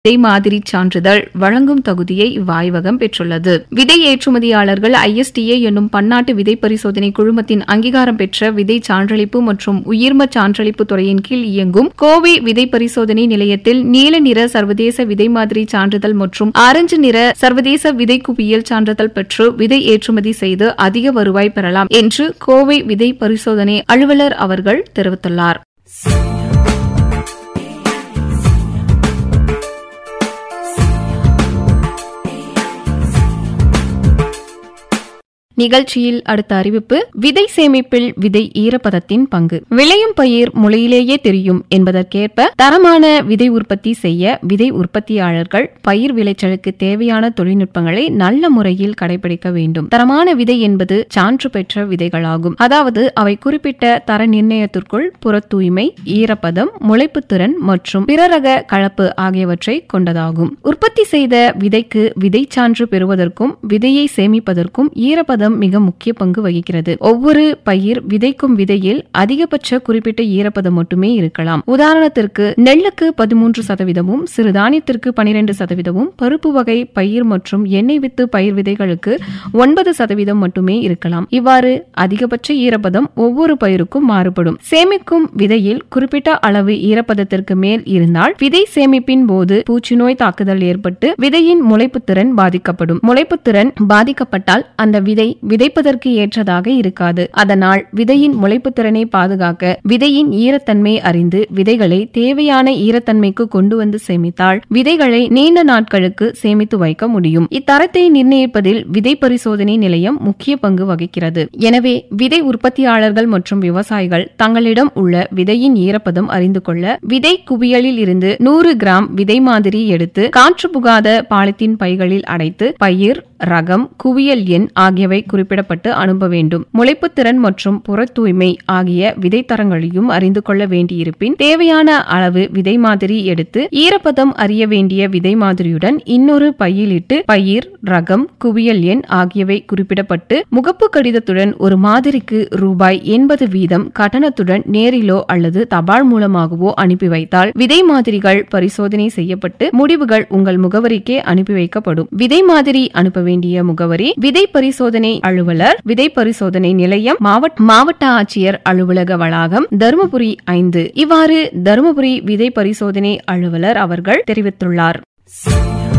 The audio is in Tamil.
விதை மாதிரி சான்றிதழ் வழங்கும் தகுதியை இவ்வாய்வகம் பெற்றுள்ளது விதை ஏற்றுமதியாளர்கள் ஐஎஸ்டிஏ என்னும் பன்னாட்டு விதை பரிசோதனை குழுமத்தின் அங்கீகாரம் பெற்ற விதை சான்றளிப்பு மற்றும் உயிர்ம சான்றளிப்பு துறையின் கீழ் இயங்கும் கோவை விதை பரிசோதனை நிலையத்தில் நீல நிற சர்வதேச விதை மாதிரி சான்றிதழ் மற்றும் ஆரஞ்சு நிற சர்வதேச விதை குவியல் சான்றிதழ் பெற்று விதை ஏற்றுமதி செய்து அதிக வருவாய் பெறலாம் என்று கோவை விதை பரிசோதனை அலுவலர் அவர்கள் தெரிவித்துள்ளார் நிகழ்ச்சியில் அடுத்த அறிவிப்பு விதை சேமிப்பில் விதை ஈரப்பதத்தின் பங்கு விளையும் பயிர் முளையிலேயே தெரியும் என்பதற்கேற்ப தரமான விதை உற்பத்தி செய்ய விதை உற்பத்தியாளர்கள் பயிர் விளைச்சலுக்கு தேவையான தொழில்நுட்பங்களை நல்ல முறையில் கடைபிடிக்க வேண்டும் தரமான விதை என்பது சான்று பெற்ற விதைகளாகும் அதாவது அவை குறிப்பிட்ட தர நிர்ணயத்திற்குள் புற தூய்மை ஈரப்பதம் முளைப்புத்திறன் மற்றும் பிறரக கலப்பு ஆகியவற்றை கொண்டதாகும் உற்பத்தி செய்த விதைக்கு விதை சான்று பெறுவதற்கும் விதையை சேமிப்பதற்கும் ஈரப்பதம் மிக முக்கிய பங்கு வகிக்கிறது ஒவ்வொரு பயிர் விதைக்கும் விதையில் அதிகபட்ச குறிப்பிட்ட ஈரப்பதம் மட்டுமே இருக்கலாம் உதாரணத்திற்கு நெல்லுக்கு பதிமூன்று சதவீதமும் சிறுதானியத்திற்கு பனிரெண்டு சதவீதமும் பருப்பு வகை பயிர் மற்றும் எண்ணெய் வித்து பயிர் விதைகளுக்கு ஒன்பது சதவீதம் மட்டுமே இருக்கலாம் இவ்வாறு அதிகபட்ச ஈரப்பதம் ஒவ்வொரு பயிருக்கும் மாறுபடும் சேமிக்கும் விதையில் குறிப்பிட்ட அளவு ஈரப்பதத்திற்கு மேல் இருந்தால் விதை சேமிப்பின் போது பூச்சிநோய் தாக்குதல் ஏற்பட்டு விதையின் முளைப்புத்திறன் பாதிக்கப்படும் முளைப்புத்திறன் பாதிக்கப்பட்டால் அந்த விதை விதைப்பதற்கு ஏற்றதாக இருக்காது அதனால் விதையின் முளைப்புத்திறனை பாதுகாக்க விதையின் ஈரத்தன்மை அறிந்து விதைகளை தேவையான ஈரத்தன்மைக்கு கொண்டு வந்து சேமித்தால் விதைகளை நீண்ட நாட்களுக்கு சேமித்து வைக்க முடியும் இத்தரத்தை நிர்ணயிப்பதில் விதை பரிசோதனை நிலையம் முக்கிய பங்கு வகிக்கிறது எனவே விதை உற்பத்தியாளர்கள் மற்றும் விவசாயிகள் தங்களிடம் உள்ள விதையின் ஈரப்பதம் அறிந்து கொள்ள விதை குவியலில் இருந்து நூறு கிராம் விதை மாதிரி எடுத்து காற்று புகாத பாலித்தீன் பைகளில் அடைத்து பயிர் ரகம் குவியல் எண் ஆகியவை குறிப்பிடப்பட்டு அனுப்ப வேண்டும் முளைப்புத்திறன் மற்றும் புற தூய்மை ஆகிய விதை தரங்களையும் அறிந்து கொள்ள வேண்டியிருப்பின் தேவையான அளவு விதை மாதிரி எடுத்து ஈரப்பதம் அறிய வேண்டிய விதை மாதிரியுடன் இன்னொரு பையிலிட்டு பயிர் ரகம் குவியல் எண் ஆகியவை குறிப்பிடப்பட்டு முகப்பு கடிதத்துடன் ஒரு மாதிரிக்கு ரூபாய் எண்பது வீதம் கட்டணத்துடன் நேரிலோ அல்லது தபால் மூலமாகவோ அனுப்பி வைத்தால் விதை மாதிரிகள் பரிசோதனை செய்யப்பட்டு முடிவுகள் உங்கள் முகவரிக்கே அனுப்பி வைக்கப்படும் விதை மாதிரி அனுப்ப வேண்டிய முகவரி விதை பரிசோதனை அலுவலர் விதை பரிசோதனை நிலையம் மாவட்ட மாவட்ட ஆட்சியர் அலுவலக வளாகம் தருமபுரி ஐந்து இவ்வாறு தருமபுரி விதை பரிசோதனை அலுவலர் அவர்கள் தெரிவித்துள்ளார்